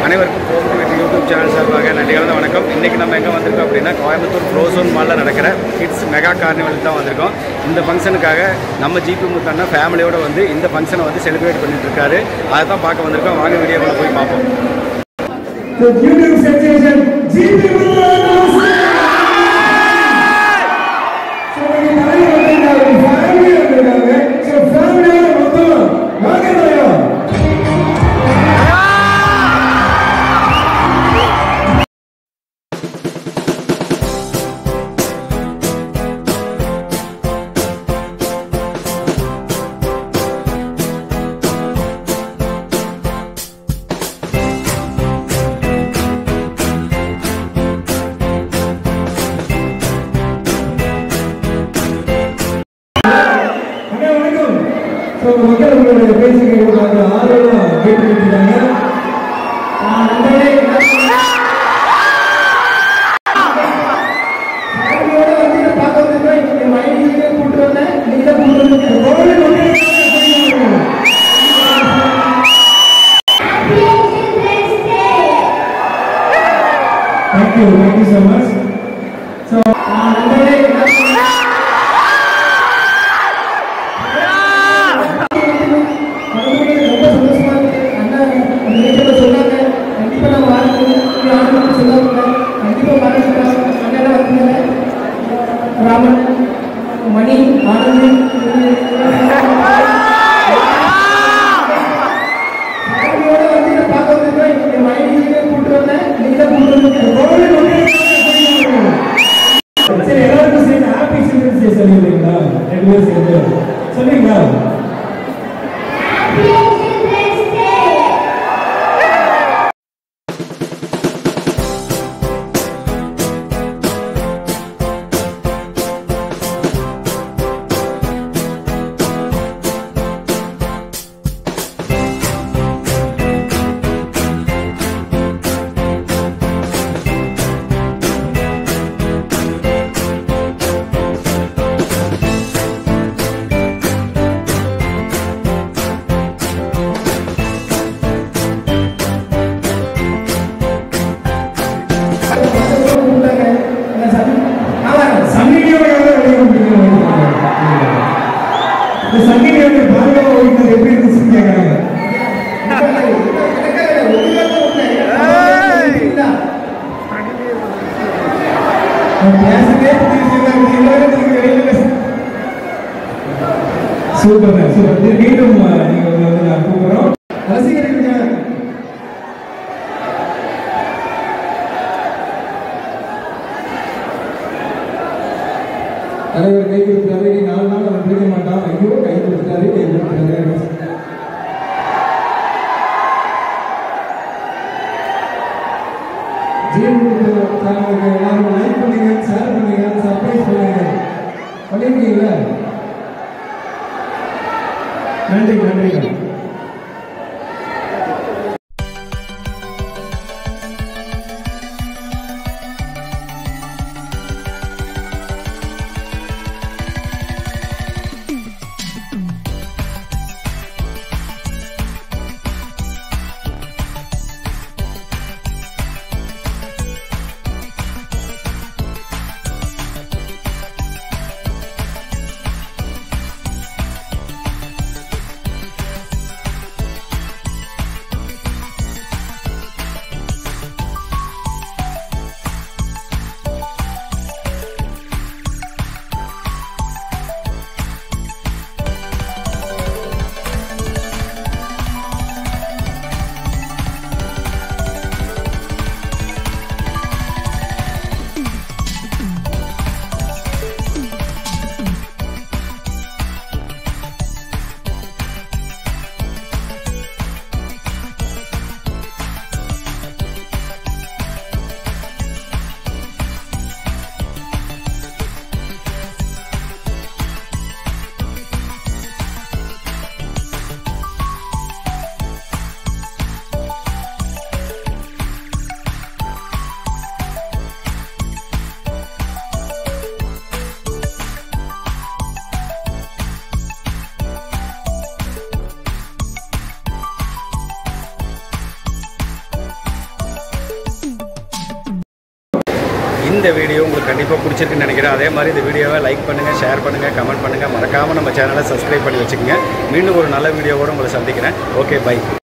அனைவருக்கும் போகுது வெற்றி யூடியூப் சேனல் சார்பாக நன்றி கலந்த வணக்கம் இன்றைக்கி நம்ம எங்கே வந்திருக்கோம் அப்படின்னா கோயம்புத்தூர் ஃப்ரோசோன் மாலில் நடக்கிற கிட்ஸ் மெகா கார்னிவலுக்கு தான் வந்திருக்கோம் இந்த ஃபங்க்ஷனுக்காக நம்ம ஜிபி முத்தண்ணா ஃபேமிலியோடு வந்து இந்த ஃபங்க்ஷனை வந்து செலிப்ரேட் பண்ணிட்டு இருக்காரு அதை தான் பார்க்க வந்திருக்கோம் வாங்க வீடியோக்குள்ள போய் பார்ப்போம் The YouTube sensation GP So நீங்க தலைவர் வந்திருக்காங்க, உங்க family வந்திருக்காங்க. So family யோட மொத்தம் வாங்க தலைவா. அண்ணா, வணக்கம். So, உங்க மக்கள் உங்களுடைய பேச்சு கேட்கறாங்க ஆர்வமா கேட்டுட்டு இருக்காங்க ஃபேமிலியோட வந்து இதை பார்க்க வந்திருக்கோம். என் மனைவியை கூட்டிட்டு வந்தேன். நீங்க தான் கூட்டிட்டு வந்தீங்க. கோவில் வந்து Thank you, thank you so much. So, நண்பர்களே, ரொம்ப சந்தோஷமா இருக்கு அண்ணா அந்த வீட்டுல சொன்னாங்க கண்டிப்பா நான் வாழ்க்கை ஆண்டு சொன்னாங்க கண்டிப்பா மறந்துட்டாங்க அண்ணா வந்தாங்க ராமன் மணி ஆனந்த் ஃபேமிலியோட வந்து இதை பார்க்க வந்திருக்கோம் என் மனைவியை கூட்டிட்டு வந்தேன் நீங்க தான் கூட்டிட்டு வந்தீங்க கோவில் வந்து சரி எல்லாருக்கும் சேர்ந்து ஹாப்பி சில்ட்ரன்ஸ் டே சொல்லிடுறீங்களா ரெண்டு பேரும் சேர்ந்து சொல்றீங்களா சங்கிலியோட பாதுகாப்பு வைக்கிறது எப்படி இருந்துச்சுன்னு கேட்கறாங்க சூப்பர் சூப்பர் மீண்டும் நீங்க வந்து நான் கூப்பிடுறோம் ரசிகர்களுக்கு தலைவர் கை கொடுத்தாரு நீ நாலு நாள் அவன் பிடிக்க மாட்டான் ஐயோ கை கொடுத்தாரு கை கொடுத்தாரு ஜீவனுக்கு சேனலுக்கு எல்லாரும் லைக் பண்ணுங்க ஷேர் பண்ணுங்க சர்ப்ரைஸ் பண்ணுங்க பண்ணிருக்கீங்களா நன்றி நன்றி இந்த வீடியோ உங்களுக்கு கண்டிப்பாக பிடிச்சிருக்குன்னு நினைக்கிறேன் அதே மாதிரி இந்த வீடியோவை லைக் பண்ணுங்கள் ஷேர் பண்ணுங்கள் கமெண்ட் பண்ணுங்கள் மறக்காமல் நம்ம சேனலை சப்ஸ்கிரைப் பண்ணி வச்சுக்கோங்க மீண்டும் ஒரு நல்ல வீடியோவோடு உங்களை சந்திக்கிறேன் ஓகே பை